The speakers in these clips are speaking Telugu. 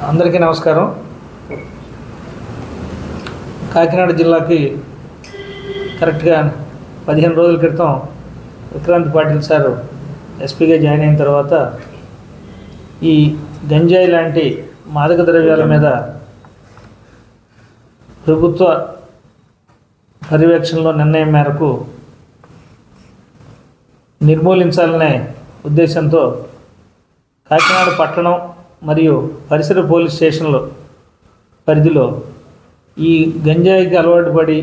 అందరికీ నమస్కారం కాకినాడ జిల్లాకి కరెక్ట్గా పదిహేను రోజుల క్రితం విక్రాంత్ పాటిల్ సార్ ఎస్పీగా జాయిన్ అయిన తర్వాత ఈ గంజాయి లాంటి మాదక ద్రవ్యాల మీద ప్రభుత్వ పర్యవేక్షణలో నిర్ణయం మేరకు నిర్మూలించాలనే ఉద్దేశంతో కాకినాడ పట్టణం మరియు పరిసర పోలీస్ స్టేషన్ల పరిధిలో ఈ గంజాయికి అలవాటు పడి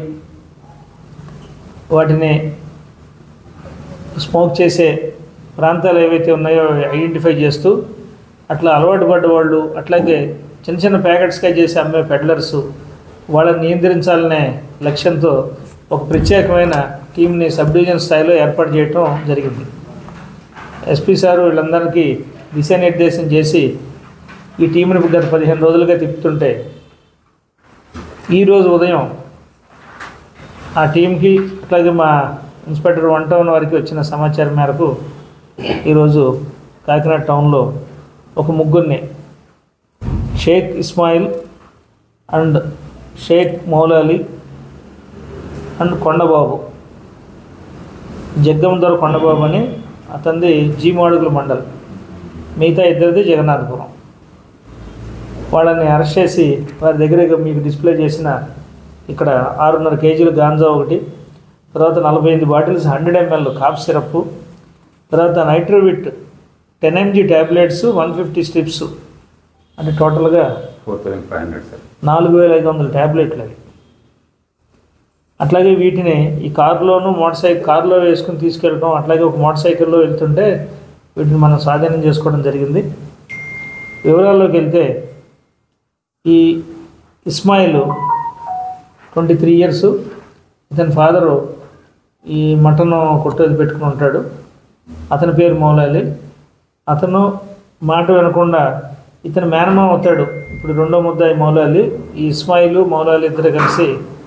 వాటిని స్మోక్ చేసే ప్రాంతాలు ఏవైతే ఉన్నాయో ఐడెంటిఫై చేస్తూ అట్లా అలవాటు పడ్డ వాళ్ళు అట్లాగే చిన్న చిన్న ప్యాకెట్స్గా చేసి అమ్మే పెడ్లర్సు వాళ్ళని నియంత్రించాలనే లక్ష్యంతో ఒక ప్రత్యేకమైన టీంని సబ్ డివిజన్ స్థాయిలో ఏర్పాటు చేయటం జరిగింది ఎస్పీ సారు వీళ్ళందరికీ దిశానిర్దేశం చేసి ఈ టీంని గత పదిహేను రోజులుగా తిప్పుతుంటే ఈరోజు ఉదయం ఆ టీంకి అట్లాగే మా ఇన్స్పెక్టర్ వన్ టౌన్ వారికి వచ్చిన సమాచారం మేరకు ఈరోజు కాకినాడ టౌన్లో ఒక ముగ్గురిని షేక్ ఇస్మాయిల్ అండ్ షేక్ మౌలాలి అండ్ కొండబాబు జగ్గమ్మదొర కొండబాబు అని అతనిది జీమాడుగుల మండల్ మిగతా ఇద్దరిది జగన్నాథపురం వాళ్ళని అరెస్ట్ చేసి వారి దగ్గర మీకు డిస్ప్లే చేసిన ఇక్కడ ఆరున్నర కేజీలు గాంజా ఒకటి తర్వాత నలభై ఎనిమిది bottles hundred ML cough syrup తర్వాత Nitrovit ten MG tablets one fifty strips అంటే టోటల్గా four thousand five hundred sir నాలుగు వేల ఐదు వందల ట్యాబ్లెట్లు అవి అట్లాగే వీటిని ఈ కారులోను మోటార్ సైకిల్ కారులో వేసుకుని తీసుకెళ్ళడం అట్లాగే ఒక మోటార్ సైకిల్లో వెళ్తుంటే వీటిని మనం స్వాధీనం చేసుకోవడం జరిగింది వివరాల్లోకి వెళ్తే ఈ ఇస్మాయిల్ ట్వంటీ త్రీ ఇయర్స్ ఇతని ఫాదరు ఈ మటన్ కొట్టేది పెట్టుకుని ఉంటాడు అతని పేరు మౌలాలి అతను మాట వినకుండా ఇతను మేనమామ అవుతాడు ఇప్పుడు రెండో ముద్దాయి మౌలాలి ఈ ఇస్మాయిల్ మౌలాలి ఇద్దరు కలిసి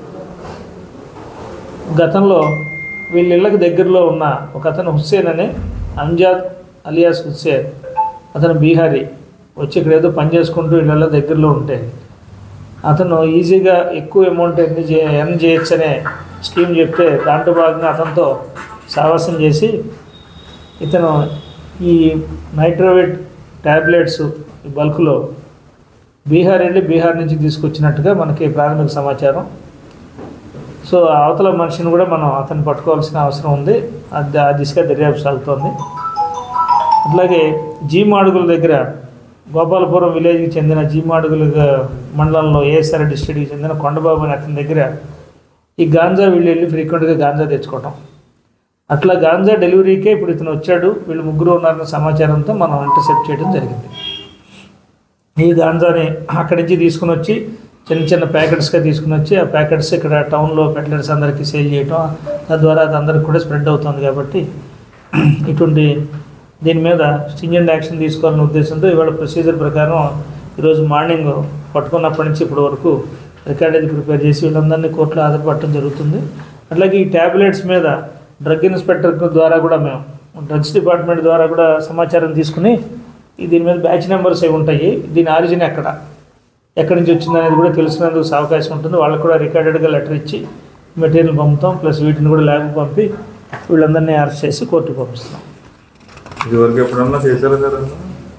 గతంలో వీళ్ళ ఇళ్ళకి దగ్గరలో ఉన్న ఒక అతను హుస్సేన్ అనే అంజాద్ అలియాస్ హుస్సేన్ అతను బీహారీ వచ్చి ఇక్కడ ఏదో పని చేసుకుంటూ ఇళ్ళ దగ్గరలో ఉంటే అతను ఈజీగా ఎక్కువ అమౌంట్ ఎన్ని చే ఎర్న్ చేయొచ్చు అనే స్కీమ్ చెప్తే దాంట్లో భాగంగా అతనితో సావాసం చేసి ఇతను ఈ నైట్రోవేట్ ట్యాబ్లెట్స్ ఈ బల్క్లో బీహార్ వెళ్ళి బీహార్ నుంచి తీసుకొచ్చినట్టుగా మనకి ప్రాథమిక సమాచారం సో ఆ అవతల మనిషిని కూడా మనం అతన్ని పట్టుకోవాల్సిన అవసరం ఉంది అది ఆ దిశగా దర్యాప్తు సాగుతోంది అట్లాగే జీమాడుగుల దగ్గర గోపాలపురం విలేజ్కి చెందిన జీమాడుగుల మండలంలో ఏఎస్ఆర్ డిస్ట్రిక్ట్కి చెందిన కొండబాబు అని అతని దగ్గర ఈ గాంజా వీళ్ళు వెళ్ళి ఫ్రీక్వెంట్గా గాంజా తెచ్చుకోవటం అట్లా గాంజా డెలివరీకే ఇప్పుడు ఇతను వచ్చాడు వీళ్ళు ముగ్గురు ఉన్నారన్న సమాచారంతో మనం ఇంటర్సెప్ట్ చేయడం జరిగింది ఈ గాంజాని అక్కడి నుంచి తీసుకుని వచ్చి చిన్న చిన్న ప్యాకెట్స్గా తీసుకుని వచ్చి ఆ ప్యాకెట్స్ ఇక్కడ టౌన్లో పెట్లర్స్ అందరికీ సేల్ చేయటం తద్వారా అది అందరికి కూడా స్ప్రెడ్ అవుతుంది కాబట్టి ఇటువంటి దీని మీద స్టింజెంట్ యాక్షన్ తీసుకోవాలనే ఉద్దేశంతో ఇవాళ ప్రొసీజర్ ప్రకారం ఈరోజు మార్నింగ్ పట్టుకున్నప్పటి నుంచి ఇప్పటి వరకు రికార్డ్ అది ప్రిపేర్ చేసి వీళ్ళందరినీ కోర్టులో హాజరుపడటం జరుగుతుంది అట్లాగే ఈ ట్యాబ్లెట్స్ మీద డ్రగ్ ఇన్స్పెక్టర్ ద్వారా కూడా మేము డ్రగ్స్ డిపార్ట్మెంట్ ద్వారా కూడా సమాచారం తీసుకుని ఈ దీని మీద బ్యాచ్ నెంబర్స్ అవి ఉంటాయి దీని ఆరిజిన్ ఎక్కడ ఎక్కడి నుంచి వచ్చింది అనేది కూడా తెలుసుకునేందుకు అవకాశం ఉంటుంది వాళ్ళకు కూడా రికార్డెడ్గా లెటర్ ఇచ్చి మెటీరియల్ పంపుతాం ప్లస్ వీటిని కూడా ల్యాబ్కి పంపి వీళ్ళందరినీ అరెస్ట్ చేసి కోర్టుకు పంపిస్తాం ఇదివరకు ఎప్పుడన్నా చేశారా సార్ అసలు?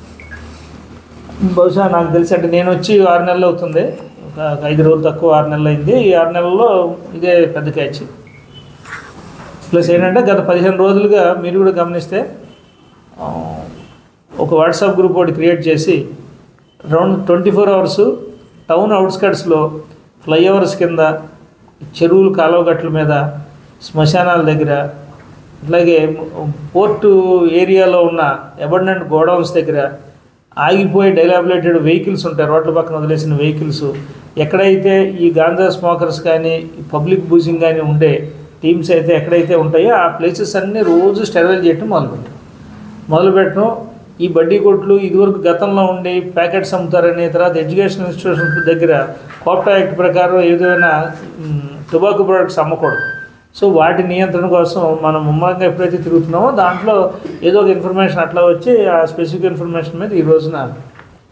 బహుశా నాకు తెలిసి అంటే నేను వచ్చి ఆరు నెలలు అవుతుంది ఒక ఒక ఐదు రోజులు తక్కువ ఆరు నెలలు అయింది ఈ ఆరు నెలల్లో ఇదే పెద్ద క్యాచ్ ప్లస్ ఏంటంటే గత పదిహేను రోజులుగా మీరు కూడా గమనిస్తే ఆ, ఒక వాట్సాప్ గ్రూప్ ఒకటి క్రియేట్ చేసి round twenty four hours town అవుట్స్కట్స్లో ఫ్లైఓవర్స్ కింద చెరువులు కాలువగట్ల మీద శ్మశానాల దగ్గర అట్లాగే పోర్టు ఏరియాలో ఉన్న అబండెంట్ గోడౌన్స్ దగ్గర ఆగిపోయి డైలాబులేటెడ్ వెహికల్స్ ఉంటాయి రోడ్ల పక్కన వదిలేసిన వెహికల్స్ ఎక్కడైతే ఈ గాంజా స్మోకర్స్ కానీ పబ్లిక్ బూజింగ్ కానీ ఉండే టీమ్స్ అయితే ఎక్కడైతే ఉంటాయో ఆ ప్లేసెస్ అన్నీ రోజు స్టెరైల్ చేయటం మొదలుపెట్టాం మొదలుపెట్టడం ఈ బడ్డీ కొట్లు ఇదివరకు గతంలో ఉండి ప్యాకెట్స్ అమ్ముతారని తర్వాత ఎడ్యుకేషన్ ఇన్స్టిట్యూషన్స్ దగ్గర కోప్టా యాక్ట్ ప్రకారం ఏదైనా టొబాకో ప్రొడక్ట్స్ అమ్మకూడదు సో వాటి నియంత్రణ కోసం మనం ముమ్మరంగా ఎప్పుడైతే తిరుగుతున్నామో దాంట్లో ఏదో ఒక ఇన్ఫర్మేషన్ అట్లా వచ్చి ఆ స్పెసిఫిక్ ఇన్ఫర్మేషన్ మీద ఈ రోజున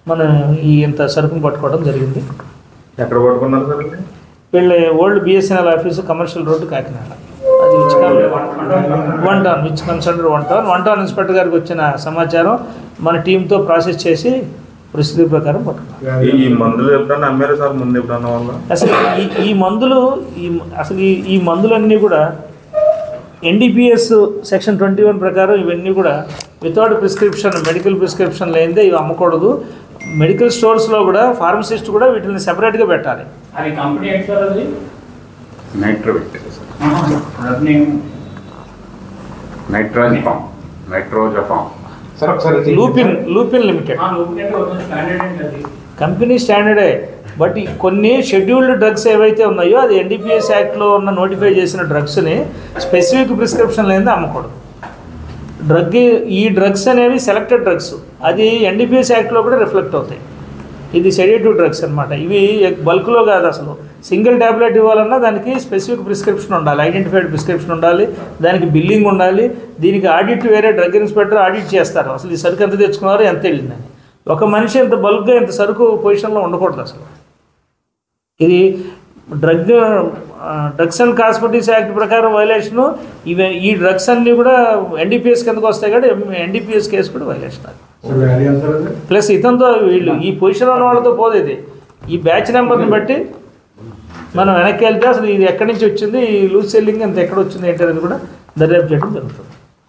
మనం ఈ ఇంత సరుకును పట్టుకోవడం జరిగింది ఎక్కడ పట్టుకున్నారు సార్ ఇది వీళ్ళ old BSNL office commercial road Kakinada అది which one town which consult one town one town inspector గారికి వచ్చిన సమాచారం మన టీంతో ప్రాసెస్ చేసి ప్రొసీజర్ ప్రకారం పట్టుకున్నాం ఈ- ఈ మందులు ఎప్పుడన్నా అమ్మారా సార్ ముందు ఎప్పుడన్నా వాళ్ళ అసలు ఈ ఈ మందులు ఈ అసలు ఈ ఈ మందులన్నీ కూడా ఎన్డీపీఎస్ సెక్షన్ ట్వంటీ వన్ ప్రకారం ఇవన్నీ కూడా వితౌట్ ప్రిస్క్రిప్షన్ మెడికల్ ప్రిస్క్రిప్షన్ లేనిదే ఇవి అమ్మకూడదు మెడికల్ స్టోర్స్లో కూడా ఫార్మసిస్ట్ కూడా వీటిని సెపరేట్గా పెట్టాలి అది కంపెనీ ఏంటి సార్ అది నైట్రో పెట్టారు sir product name nitrazepam nitrazepam sir ఒకసారి లూపిన్ లూపిన్ లిమిటెడ్ లూపినట్టు వచ్చిన స్టాండర్డ్ ఏంటి అది కంపెనీ స్టాండర్డే బట్ ఈ కొన్ని షెడ్యూల్డ్ డ్రగ్స్ ఏవైతే ఉన్నాయో అది ఎన్డీపీఎస్ యాక్ట్లో ఉన్న నోటిఫై చేసిన డ్రగ్స్ని స్పెసిఫిక్ ప్రిస్క్రిప్షన్ లేనిదే అమ్మకూడదు డ్రగ్ ఈ డ్రగ్స్ అనేవి సెలెక్టెడ్ డ్రగ్స్ అది ఎన్డీపీఎస్ యాక్ట్లో కూడా రిఫ్లెక్ట్ అవుతాయి ఇది సెడేటివ్ డ్రగ్స్ అనమాట ఇవి బల్క్లో కాదు అసలు సింగిల్ ట్యాబ్లెట్ ఇవ్వాలన్నా దానికి స్పెసిఫిక్ ప్రిస్క్రిప్షన్ ఉండాలి ఐడెంటిఫైడ్ ప్రిస్క్రిప్షన్ ఉండాలి దానికి బిల్లింగ్ ఉండాలి దీనికి ఆడిట్ వేరే డ్రగ్ ఇన్స్పెక్టర్ ఆడిట్ చేస్తారు అసలు ఈ సరుకు ఎంత తెచ్చుకున్నారో ఎంత వెళ్ళిందని ఒక మనిషి ఇంత బల్క్గా ఇంత సరుకు పొజిషన్లో ఉండకూడదు అసలు ఇది drug drugs and cosmetics act ప్రకారం వైలేషను ఇవి ఈ డ్రగ్స్ అన్నీ కూడా ఎన్డీపీఎస్ కిందకు వస్తాయి కాబట్టి ఎన్డీపీఎస్ కేసు కూడా వైలేషన్ అది సార్ వ్యాలీ ఎంత సార్ అది ప్లస్ ఇతనితో వీళ్ళు ఈ పొజిషన్ ఉన్న వాళ్ళతో పోదు ఇది ఈ బ్యాచ్ నెంబర్ని బట్టి మనం వెనక్కి వెళ్తే అసలు ఇది ఎక్కడి నుంచి వచ్చింది ఈ లూజ్ సెల్లింగ్ అంత ఎక్కడ వచ్చింది ఏంటి అనేది కూడా దర్యాప్తు చేయడం జరుగుతుంది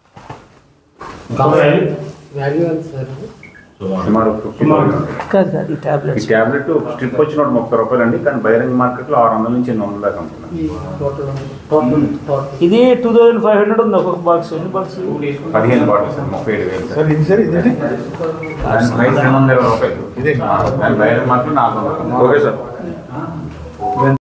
వాల్యూ ఎంత సార్ సుమారు ఫిఫ్టీ కాదు కాదు ఈ ఈ టాబ్లెట్స్ ట్యాబ్లెట్ స్ట్రిప్ వచ్చిన ముప్పై రూపాయలు అండి కానీ బహిరంగ మార్కెట్లో ఆరు వందల నుంచి ఎనిమిది వందల దాకా ఉంటుంది ఈ టోటల్ టోటల్ టోటల్ ఇది టూ థౌజండ్ ఫైవ్ హండ్రెడ్ ఉంది ఒక్కొక్క బాక్స్ ఎన్ని బాక్స్ పదిహేను బాటిల్స్ సార్ ముప్పై ఏడు వేలు సార్ సార్ ఇది సార్ ఇదేంటి దాని ప్రైస్ రెండు వందల ఇరవై రూపాయలు ఇదే. దాని బహిరంగ మార్కెట్లో నాలుగు వందలు ఓకే సార్